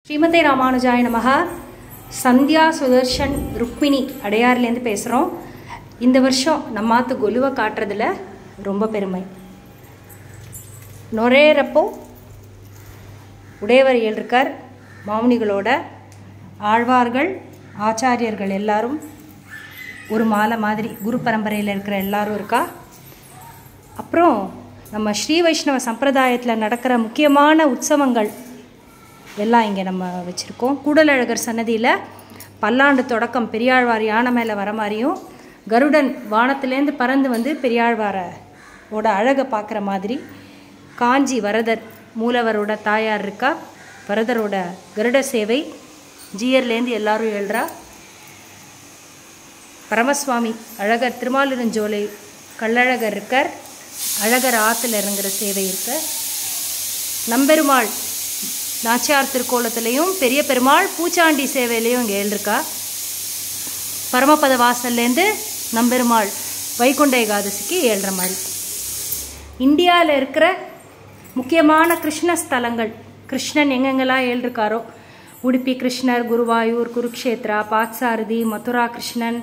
ஸ்ரீமதி ராமானுஜாய நமகா சந்தியா சுதர்ஷன் ருக்மிணி அடையார்லேருந்து பேசுகிறோம் இந்த வருஷம் நம்மாத்து கொலுவை காட்டுறதுல ரொம்ப பெருமை நுரையிறப்போ உடையவர் இருக்கார் மாமுனிகளோட ஆழ்வார்கள் ஆச்சாரியர்கள் எல்லாரும் ஒரு மாலை மாதிரி குரு பரம்பரையில் இருக்கிற எல்லாரும் இருக்கா அப்புறம் நம்ம ஸ்ரீ வைஷ்ணவ சம்பிரதாயத்தில் நடக்கிற முக்கியமான உற்சவங்கள் எல்லாம் இங்கே நம்ம வச்சுருக்கோம் கூடலழகர் சன்னதியில் பல்லாண்டு தொடக்கம் பெரியாழ்வார் யானை மேலே வர மாதிரியும் கருடன் வானத்திலேருந்து பறந்து வந்து பெரியாழ்வாரோட அழகை பார்க்குற மாதிரி காஞ்சி வரதர் மூலவரோட தாயார் இருக்கா வரதரோட கருட சேவை ஜியர்லேருந்து எல்லாரும் எழுறா பரமசுவாமி அழகர் திருமாலிருஞ்சோலை கள்ளழகர் இருக்கார் அழகர் ஆற்றுல இறங்குற சேவை இருக்க நம்பெருமாள் நாச்சியார் திருக்கோலத்துலேயும் பெரிய பெருமாள் பூச்சாண்டி சேவையிலையும் இங்கே எழுஇருக்கா பரமபத வாசல்லேருந்து நம்பெருமாள் வைகுண்ட ஏகாதசிக்கு ஏழ்ற மாதிரி இந்தியாவில் இருக்கிற முக்கியமான கிருஷ்ண ஸ்தலங்கள் கிருஷ்ணன் எங்கெங்கெல்லாம் ஏழ்ருக்காரோ உடுப்பி கிருஷ்ணர் குருவாயூர் குருக்ஷேத்ரா பாத்சாரதி மதுரா கிருஷ்ணன்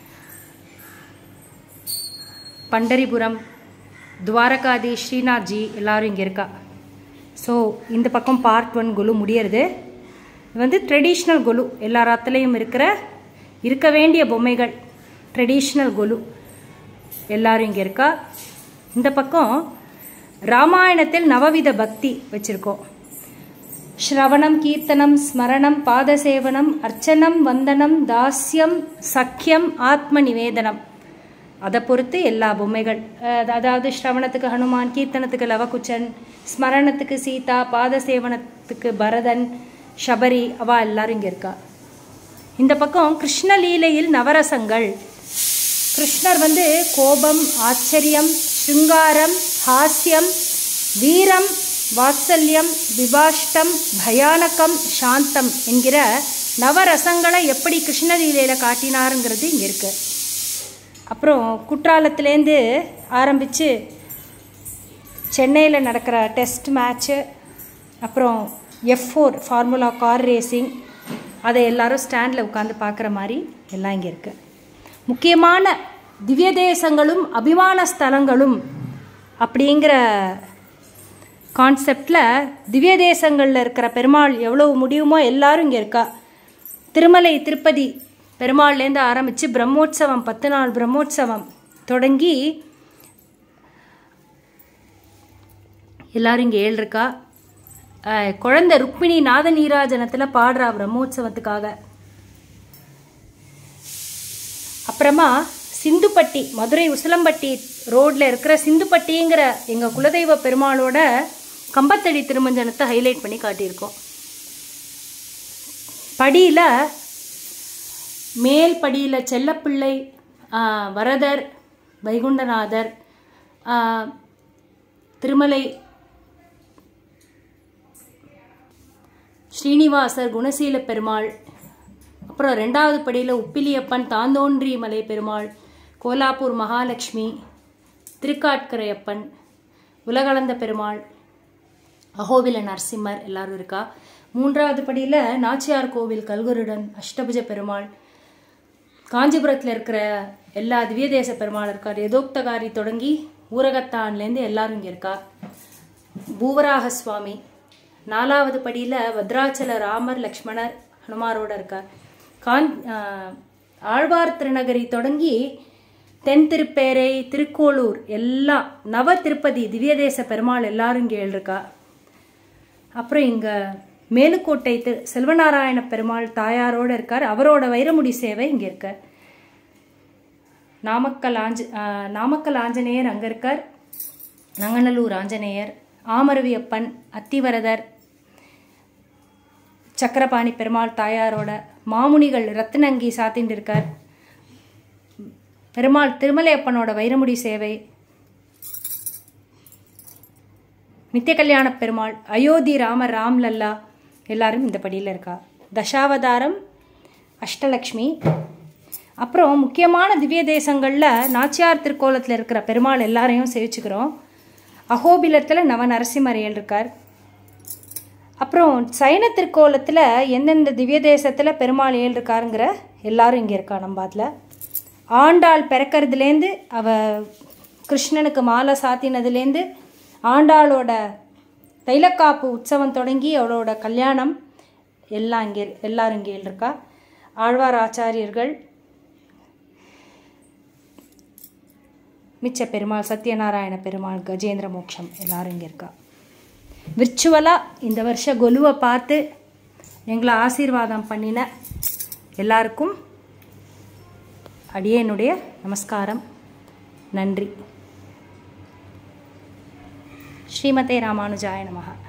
பண்டரிபுரம் துவாரகாதி ஸ்ரீநாத்ஜி எல்லாரும் இங்கே இருக்கா ஸோ இந்த பக்கம் பார்ட் ஒன் கொலு முடியறது இது வந்து ட்ரெடிஷ்னல் கொலு எல்லா ரத்துலேயும் இருக்கிற இருக்க வேண்டிய பொம்மைகள் ட்ரெடிஷ்னல் கொலு எல்லாரும் இங்கே இருக்கா இந்த பக்கம் ராமாயணத்தில் நவவித பக்தி வச்சுருக்கோம் ஸ்ரவணம் கீர்த்தனம் ஸ்மரணம் பாதசேவனம் அர்ச்சனம் வந்தனம் தாஸ்யம் சக்கியம் ஆத்ம நிவேதனம் அதை பொறுத்து எல்லா பொம்மைகள் அதாவது ஸ்ரவணத்துக்கு ஹனுமான் கீர்த்தனத்துக்கு லவகுச்சன் ஸ்மரணத்துக்கு சீதா பாதசேவனத்துக்கு பரதன் ஷபரி அவா எல்லாரும் இங்கே இருக்கா இந்த பக்கம் கிருஷ்ணலீலையில் நவரசங்கள் கிருஷ்ணர் வந்து கோபம் ஆச்சரியம் சிருங்காரம் ஹாஸ்யம் வீரம் வாத்சல்யம் விபாஷ்டம் பயானகம் சாந்தம் என்கிற நவரசங்களை எப்படி கிருஷ்ணலீலையில் காட்டினாருங்கிறது இங்கே இருக்குது அப்புறம் குற்றாலத்துலேருந்து ஆரம்பித்து சென்னையில் நடக்கிற டெஸ்ட் மேட்ச்சு அப்புறம் F four formula car racing அதை எல்லாரும் ஸ்டாண்டில் உட்காந்து பார்க்குற மாதிரி எல்லாம் இங்கே இருக்குது முக்கியமான திவ்ய தேசங்களும் அபிமான ஸ்தலங்களும் அப்படிங்கிற கான்செப்டில் திவ்ய தேசங்களில் இருக்கிற பெருமாள் எவ்வளவு முடியுமோ எல்லாரும் இங்கே இருக்கா திருமலை திருப்பதி பெருமாள்லேருந்து ஆரம்பித்து பிரம்மோற்சவம் பத்து நாள் பிரம்மோற்சவம் தொடங்கி எல்லாரும் இங்கே ஏழ்ருக்கா குழந்தை ருக்மிணி நாத நீராஜனத்தில் பாடுறா பிரம்மோற்சவத்துக்காக அப்புறமா சிந்துப்பட்டி மதுரை உசிலம்பட்டி ரோட்டில் இருக்கிற சிந்துப்பட்டிங்கிற எங்கள் குலதெய்வ பெருமாளோட கம்பத்தடி திருமஞ்சனத்தை ஹைலைட் பண்ணி காட்டியிருக்கோம் படியில் மேல் படியில் செல்லப்பிள்ளை வரதர் வைகுண்டநாதர் திருமலை ஸ்ரீனிவாசர் குணசீல பெருமாள் அப்புறம் ரெண்டாவது படியில் உப்பிலியப்பன் தாந்தோன்றி மலை பெருமாள் கோலாப்பூர் மகாலட்சுமி திருக்காட்கரையப்பன் உலகளந்த பெருமாள் அகோபில நரசிம்மர் எல்லாரும் இருக்கா மூன்றாவது படியில் நாச்சியார் கோவில் கல்குருடன் அஷ்டபுஜ பெருமாள் காஞ்சிபுரத்தில் இருக்கிற எல்லா திவ்ய தேச பெருமாள் இருக்கார் எதோக்தகாரி தொடங்கி ஊரகத்தான்லேருந்து எல்லாரும் இங்கே இருக்கா பூவராக சுவாமி நாலாவது படியில் பத்ராச்சல ராமர் லக்ஷ்மணர் ஹனுமாரோட இருக்கார் கான் ஆழ்வார் திருநகரி தொடங்கி தென் திருப்பேரை திருக்கோளூர் எல்லாம் நவ திருப்பதி திவ்யதேச பெருமாள் எல்லாரும் இங்கே எழுஇருக்கா அப்புறம் இங்கே மேலுக்கோட்டை திரு செல்வநாராயண பெருமாள் தாயாரோடு இருக்கார் அவரோட வைரமுடி சேவை இங்கே இருக்க நாமக்கல் ஆஞ்ச நாமக்கல் ஆஞ்சநேயர் அங்கே இருக்கார் நங்கநல்லூர் ஆஞ்சநேயர் ஆமரவியப்பன் அத்திவரதர் சக்கரபாணி பெருமாள் தாயாரோட மாமுனிகள் ரத்னங்கி சாத்தின்னு இருக்கார் பெருமாள் திருமலையப்பனோட வைரமுடி சேவை நித்திய கல்யாண பெருமாள் அயோத்தி ராமர் ராம்லல்லா எல்லாரும் இந்த படியில் இருக்கா தசாவதாரம் அஷ்டலக்ஷ்மி அப்புறம் முக்கியமான திவ்ய தேசங்களில் நாச்சியார் திருக்கோலத்தில் இருக்கிற பெருமாள் எல்லாரையும் சேவிச்சுக்கிறோம் அகோபிலத்தில் நவ நரசிம்மரையல் இருக்கார் அப்புறம் சைன திருக்கோலத்தில் எந்தெந்த திவ்ய தேசத்தில் பெருமாள் ஏழு இருக்காருங்கிற எல்லாரும் இங்கே இருக்கா நம்ம அதில் ஆண்டாள் பிறக்கிறதுலேருந்து அவ கிருஷ்ணனுக்கு மாலை சாத்தினதுலேருந்து ஆண்டாளோட தைலக்காப்பு உற்சவம் தொடங்கி அவளோட கல்யாணம் எல்லாம் இங்கே எல்லாரும் இங்கே இருக்கா ஆழ்வார் ஆச்சாரியர்கள் மிச்ச பெருமாள் சத்யநாராயண பெருமாள் கஜேந்திர மோட்சம் எல்லாரும் இங்கே இருக்கா விர்ச்சுவலாக இந்த வருஷ கொலுவை பார்த்து எங்களை ஆசீர்வாதம் பண்ணின எல்லாருக்கும் அடியேனுடைய நமஸ்காரம் நன்றி ஸ்ரீமதே ராமானுஜாய நமஹா